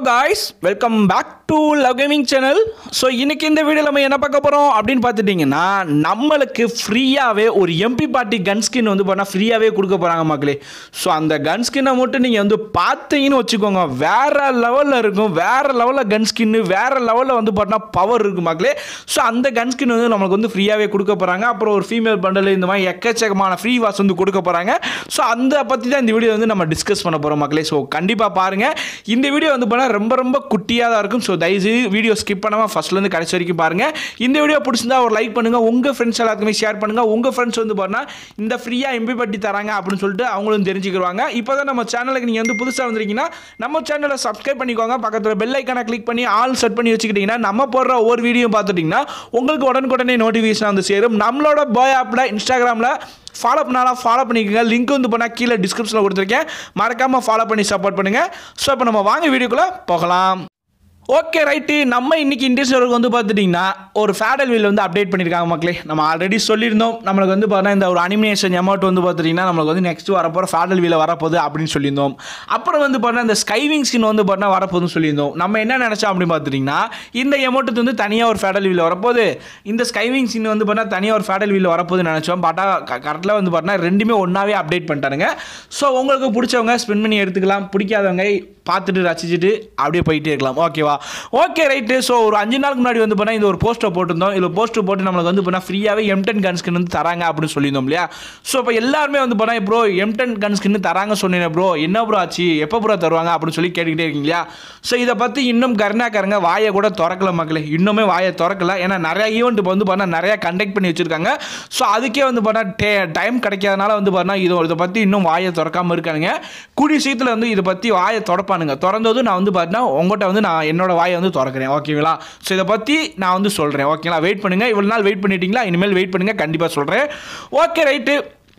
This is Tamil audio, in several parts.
guys welcome back to love gaming channel so இன்னைக்கு இந்த வீடியோ நம்ம என்ன பார்க்க போகிறோம் அப்படின்னு பார்த்துட்டிங்கன்னா நம்மளுக்கு ஃப்ரீயாகவே ஒரு எம்பி பார்ட்டி கன் ஸ்கின் வந்து பண்ணால் ஃப்ரீயாகவே கொடுக்க போகிறாங்க மக்களே ஸோ அந்த கன் ஸ்கின்னை மட்டும் நீங்கள் வந்து பார்த்தீங்கன்னு வச்சுக்கோங்க வேற லெவலில் இருக்கும் வேற லெவலில் கன் ஸ்கின்னு வேற லெவலில் வந்து பார்த்தா பவர் இருக்கும் மக்களே ஸோ அந்த கன் ஸ்கின் வந்து நம்மளுக்கு வந்து ஃப்ரீயாகவே கொடுக்க போகிறாங்க அப்புறம் ஒரு ஃபீமேல் பண்டல் இந்த மாதிரி எக்கச்சக்கமான ஃப்ரீ வாஸ் வந்து கொடுக்க போகிறாங்க ஸோ அந்த பற்றி தான் இந்த வீடியோ வந்து நம்ம டிஸ்கஸ் பண்ண போகிறோம் மக்களே ஸோ கண்டிப்பாக பாருங்கள் இந்த வீடியோ வந்து பண்ணால் ரொம்ப ரொம்ப குட்டியாக தான் இருக்கும் ஸோ தயவுசெய்து வீடியோ ஸ்கிப் பண்ணாமல் ஃபஸ்ட்லேருந்து கடைசி வரைக்கும் பாருங்கள் இந்த வீடியோ பிடிச்சிருந்தா ஒரு லைக் பண்ணுங்கள் உங்கள் ஃப்ரெண்ட்ஸ் எல்லாத்துக்குமே ஷேர் பண்ணுங்கள் உங்கள் ஃப்ரெண்ட்ஸ் வந்து பாருங்கள் இந்த ஃப்ரீயாக எம்பி பட்டி தராங்க அப்படின்னு சொல்லிட்டு அவங்களும் தெரிஞ்சுக்கிடுவாங்க இப்போ தான் நம்ம சேனலுக்கு நீங்கள் வந்து புதுசாக வந்திருக்கீங்கன்னா நம்ம சேனலை சப்ஸ்கிரைப் பண்ணிக்கோங்க பக்கத்தில் பெல் ஐக்கானை கிளிக் பண்ணி ஆல் செட் பண்ணி வச்சுக்கிட்டிங்கன்னா நம்ம போடுற ஒவ்வொரு வீடியோ பார்த்துட்டிங்கன்னா உங்களுக்கு உடனுக்குடனே நோட்டிஃபிகேஷன் வந்து சேரும் நம்மளோட பாய் ஆப்பில் இன்ஸ்டாகிராமில் ஃபாலோ பண்ணாலும் ஃபாலோ பண்ணிக்கோங்க லிங்க் வந்து பண்ணால் கீழே டிஸ்கிரிப்ஷனில் கொடுத்துருக்கேன் மறக்காமல் ஃபாலோ பண்ணி சப்போர்ட் பண்ணுங்கள் ஸோ இப்போ நம்ம வாங்க வீடியோக்குள்ளே போகலாம் ஓகே ரைட்டு நம்ம இன்னைக்கு இந்தியன் சர்வருக்கு வந்து பார்த்துட்டிங்கன்னா ஒரு ஃபேடல் வீல் வந்து அப்டேட் பண்ணியிருக்காங்க மக்களே நம்ம ஆல்ரெடி சொல்லியிருந்தோம் நம்மளுக்கு வந்து பார்த்தா இந்த ஒரு அனிமேஷன் அமௌண்ட் வந்து பார்த்துட்டிங்கன்னா நம்மளுக்கு வந்து நெக்ஸ்ட் வரப்போகிற ஃபேடல் வீல வரப்போகுது அப்படின்னு சொல்லியிருந்தோம் அப்புறம் வந்து பார்த்தா இந்த ஸ்கைவிங் ஸ்கின் வந்து பார்த்தா வரப்போகுதுன்னு சொல்லியிருந்தோம் நம்ம என்ன நினச்சோம் அப்படின்னு பார்த்துட்டிங்கன்னா இந்த அமௌண்ட்டு வந்து தனியாக ஒரு ஃபேடல் வீல் வரப்போகுது இந்த ஸ்கைவிங் ஸ்கின் வந்து பார்த்தா தனியாக ஒரு ஃபேடல் வீல் வரப்போகுதுன்னு நினச்சோம் பார்த்தா கரெக்டாக வந்து பார்த்தா ரெண்டுமே ஒன்றாவே அப்டேட் பண்ணிட்டானுங்க ஸோ உங்களுக்கு பிடிச்சவங்க ஸ்பின் பண்ணி எடுத்துக்கலாம் பிடிக்காதவங்க பார்த்துட்டு ரசிச்சுட்டு அப்படியே போயிட்டே இருக்கலாம் ஓகேவா ஓகே ரைட்டு ஸோ ஒரு அஞ்சு நாளுக்கு முன்னாடி வந்து பண்ணால் இந்த ஒரு போஸ்ட்டை போட்டிருந்தோம் இதில் போஸ்டர் போட்டு நம்மளுக்கு வந்து பண்ணால் ஃப்ரீயாகவே எம்டன் கன் ஸ்கின் வந்து தராங்க அப்படின்னு சொல்லியிருந்தோம் இல்லையா ஸோ இப்போ எல்லாருமே வந்து பண்ணால் ப்ரோ எம்டன் கன் ஸ்கின் தராங்க சொன்னீங்க ப்ரோ என்ன ப்ரோ ஆச்சு எப்போ ப்ரோ தருவாங்க அப்படின்னு சொல்லி கேட்டுக்கிட்டே இருக்கீங்க இல்லையா ஸோ இதை பற்றி இன்னும் கருணாக்காரங்க வாயை கூட திறக்கல மக்களே இன்னுமே வாயை திறக்கல ஏன்னா நிறைய ஈவெண்ட் இப்போ வந்து பண்ணால் நிறையா கண்டக்ட் பண்ணி வச்சுருக்காங்க ஸோ அதுக்கே வந்து பண்ணால் டே டைம் கிடைக்காதனால வந்து பண்ணால் இது இதை பற்றி இன்னும் வாயை திறக்காமல் இருக்கானுங்க கூடிய சீக்கிரத்தில் வந்து இதை பற்றி வாயை திறப்பானுங்க திறந்ததும் நான் வந்து பார்த்தீங்கன்னா உங்கள்கிட்ட வந்து நான் என்னோட வாயை வந்து திறக்கிறேன் ஓகேங்களா ஸோ இதை பற்றி நான் வந்து சொல்கிறேன் ஓகேங்களா வெயிட் பண்ணுங்கள் இவ்வளோ நாள் வெயிட் பண்ணிட்டீங்களா இனிமேல் வெயிட் பண்ணுங்கள் கண்டிப்பாக சொல்கிறேன் ஓகே ரைட்டு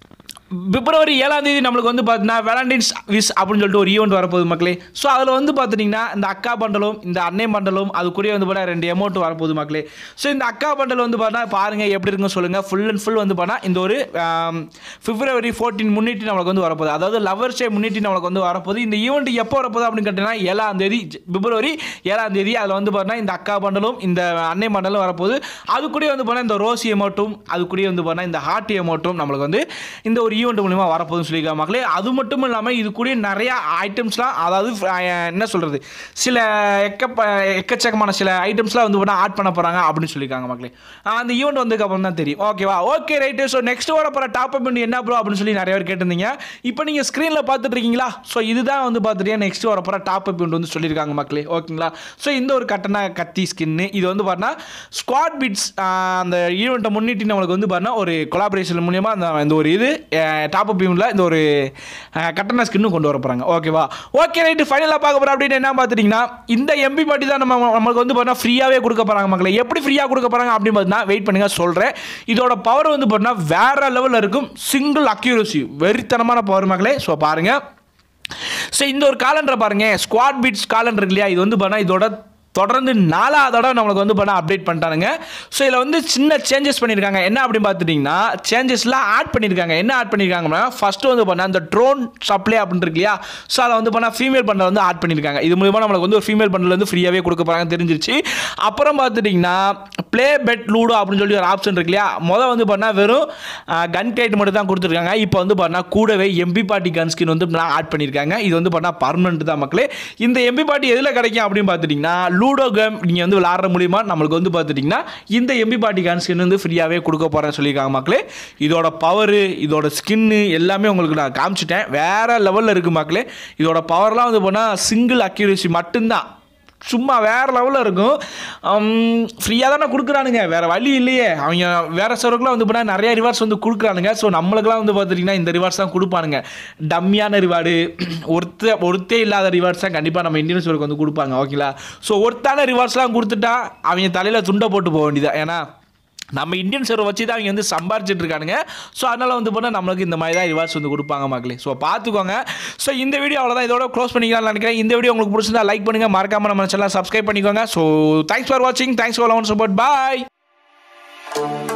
பிப்ரவரி ஏழாம் தேதி நம்மளுக்கு வந்து பார்த்தீங்கன்னா வேலண்டைன்ஸ் விஸ் அப்படின்னு சொல்லிட்டு ஒரு ஈவெண்ட் வரப்போகுது மக்களே ஸோ அதில் வந்து பார்த்துட்டிங்கன்னா இந்த அக்கா பண்டலும் இந்த அன்னை பண்டலும் அது கூட வந்து பார்த்தா ரெண்டு அமௌண்ட் வரப்போகுது மக்களே ஸோ இந்த அக்கா பண்டல் வந்து பார்த்தா பாருங்கள் எப்படி இருக்குன்னு சொல்லுங்கள் ஃபுல் அண்ட் ஃபுல் வந்து பார்த்தா இந்த ஒரு ஆம், பிப்ரவரி ஃபோர்டீன் முன்னிட்டு நம்மளுக்கு வந்து வரப்போகுது அதாவது லவர்ஸ் டே முன்னிட்டு நம்மளுக்கு வந்து வரப்போகுது இந்த ஈவெண்ட் எப்போ வரப்போகுது அப்படின்னு கேட்டிங்கன்னா ஏழாம் தேதி ஜ- பிப்ரவரி ஏழாம் தேதி அதில் வந்து பார்த்தா இந்த அக்கா பண்டலும் இந்த அன்னை பண்டலும் வரப்போகுது அது கூட வந்து பார்த்தா இந்த ரோசி அமௌண்ட்டும் அது கூட வந்து பார்த்தா இந்த ஹார்ட் அமௌண்ட்டும் நம்மளுக்கு வந்து இந்த ஒரு ஈவெண்ட் மூலிமா வரப்போகுதுன்னு சொல்லியிருக்காங்க மக்களே அது மட்டும் இல்லாமல் இது கூட நிறைய ஐட்டம்ஸ்லாம் அதாவது அஹ், என்ன சொல்கிறது சில எக்கப்ப எக்கச்சக்கமான சில ஐட்டம்ஸ்லாம் வந்து பார்த்தா ஆட் பண்ண போகிறாங்க அப்படின்னு சொல்லியிருக்காங்க மக்களே அஹ், அந்த ஈவெண்ட் வந்ததுக்கு அப்புறம் தான் தெரியும் ஓகேவா ஓகே ரைட்டு ஸோ நெக்ஸ்ட் வர போகிற டாப் அப் என்ன ப்ரோ அப்படின்னு சொல்லி நிறைய பேர் கேட்டிருந்தீங்க இப்போ நீங்கள் ஸ்க்ரீனில் பார்த்துட்டு இருக்கீங்களா ஸோ இதுதான் வந்து பார்த்துட்டீங்கன்னா நெக்ஸ்ட் வர போகிற டாப் அப் வந்து சொல்லியிருக்காங்க மக்களே ஓகேங்களா ஸோ இந்த ஒரு கட்டண கத்தி ஸ்கின்னு இது வந்து பார்த்தீங்கன்னா ஸ்குவாட் பிட்ஸ் அந்த ஈவெண்ட்டை முன்னிட்டு நம்மளுக்கு வந்து பார்த்தீங்கன்னா ஒரு கொலாபரேஷன் மூலியமா அந்த இந்த ஒரு இது டாப் அப் பீமில் இந்த ஒரு அஹ், கட்டண ஸ்கின்னும் கொண்டு வர போகிறாங்க ஓகேவா ஓகே ரைட்டு ஃபைனலாக பார்க்க போகிறோம் அப்படின்னு என்ன பார்த்துட்டிங்கன்னா இந்த எம்பி பாட்டி தான் நம்ம நம்மளுக்கு வந்து பார்த்தீங்கன்னா ஃப்ரீயாகவே கொடுக்க போகிறாங்க மக்களே எப்படி ஃப்ரீயாக கொடுக்க போகிறாங்க அப்படின்னு பார்த்தீங்கன்னா வெயிட் பண்ணுங்க சொல்கிறேன் இதோட பவர் வந்து பார்த்தீங்கன்னா வேற லெவலில் இருக்கும் சிங்கிள் அக்யூரசி வெறித்தனமான பவர் மக்களே ஸோ பாருங்கள் ஸோ இந்த ஒரு காலண்டரை பாருங்க ஸ்குவாட் பீட்ஸ் காலண்டர் இருக்கு இல்லையா இது வந்து பண்ணால் இதோட தொடர்ந்து நாலாவது தடவை நம்மளுக்கு வந்து பண்ண அப்டேட் பண்ணிட்டானுங்க ஸோ இதில் வந்து சின்ன சேஞ்சஸ் பண்ணியிருக்காங்க என்ன அப்படின்னு பார்த்துட்டிங்கன்னா சேஞ்சஸ்லாம் ஆட் பண்ணியிருக்காங்க என்ன ஆட் பண்ணியிருக்காங்கன்னா ஃபஸ்ட்டு வந்து பண்ணால் அந்த ட்ரோன் சப்ளை அப்படின்னு இருக்கு இல்லையா ஸோ அதை வந்து பண்ணால் ஃபீமேல் பண்டல் வந்து ஆட் பண்ணியிருக்காங்க இது மூலிமா நம்மளுக்கு வந்து ஒரு ஃபீமேல் பண்டல் வந்து ஃப்ரீயாகவே கொடுக்க போகிறாங்க தெரிஞ்சிருச்சு அப்புறம் பார்த்துட்டிங்கன்னா ப்ளே பெட் லூடோ அப்படின்னு சொல்லி ஒரு ஆப்ஷன் இருக்கு இல்லையா மொதல் வந்து பண்ணால் வெறும் கன் கிரேட் மட்டும் தான் கொடுத்துருக்காங்க இப்போ வந்து பண்ணால் கூடவே எம்பி பார்ட்டி கன் ஸ்கின் வந்து ஆட் பண்ணியிருக்காங்க இது வந்து பண்ணால் பர்மனெண்ட் தான் மக்களே இந்த எம்பி பார்ட்டி எதில் கிடைக்கும் அப்படின்னு பார்த்துட்டிங்கன்னா லூடோ கேம் நீங்கள் வந்து விளாட்ற மூலிமா நம்மளுக்கு வந்து பார்த்துட்டிங்கன்னா இந்த எம்பி பார்ட்டி கன் ஸ்கின் வந்து ஃப்ரீயாகவே கொடுக்க போகிறேன்னு சொல்லியிருக்காங்க மக்களே இதோட பவரு இதோட ஸ்கின்னு எல்லாமே உங்களுக்கு நான் காமிச்சிட்டேன் வேறு லெவலில் இருக்குது மக்களே இதோட பவர்லாம் வந்து போனால் சிங்கிள் அக்யூரேசி மட்டும்தான் சும்மா வேறு லெவலில் இருக்கும் ஃப்ரீயாக தானே கொடுக்குறானுங்க வேறு வழி இல்லையே அவங்க வேறு சர்வருக்குலாம் வந்து பார்த்தா நிறைய ரிவார்ட்ஸ் வந்து கொடுக்குறானுங்க ஸோ நம்மளுக்குலாம் வந்து பார்த்துட்டிங்கன்னா இந்த ரிவார்ட்ஸ் தான் கொடுப்பானுங்க டம்மியான ரிவார்டு ஒருத்த ஒருத்தே இல்லாத ரிவார்ட்ஸ் தான் கண்டிப்பாக நம்ம இந்தியன் சர்வருக்கு வந்து கொடுப்பாங்க ஓகேங்களா ஸோ ஒருத்தான ரிவார்ட்ஸ்லாம் கொடுத்துட்டா அவங்க தலையில் துண்டை போட்டு போக வேண்டியதான் ஏன்னா நம்ம இந்தியன் சர்வர் வச்சு தான் அவங்க வந்து சம்பாரிச்சிட்டு இருக்கானுங்க ஸோ அதனால் வந்து போனால் நம்மளுக்கு இந்த மாதிரி தான் ரிவார்ட்ஸ் வந்து கொடுப்பாங்க மக்களே ஸோ பார்த்துக்கோங்க ஸோ இந்த வீடியோ அவ்வளோதான் இதோட க்ளோஸ் பண்ணிக்கலாம்னு நினைக்கிறேன் இந்த வீடியோ உங்களுக்கு பிடிச்சிருந்தா லைக் பண்ணுங்கள் மறக்காம நம்ம சேனல் சப்ஸ்கிரைப் பண்ணிக்கோங்க ஸோ தேங்க்ஸ் ஃபார் வாட்சிங் thanks for love and support bye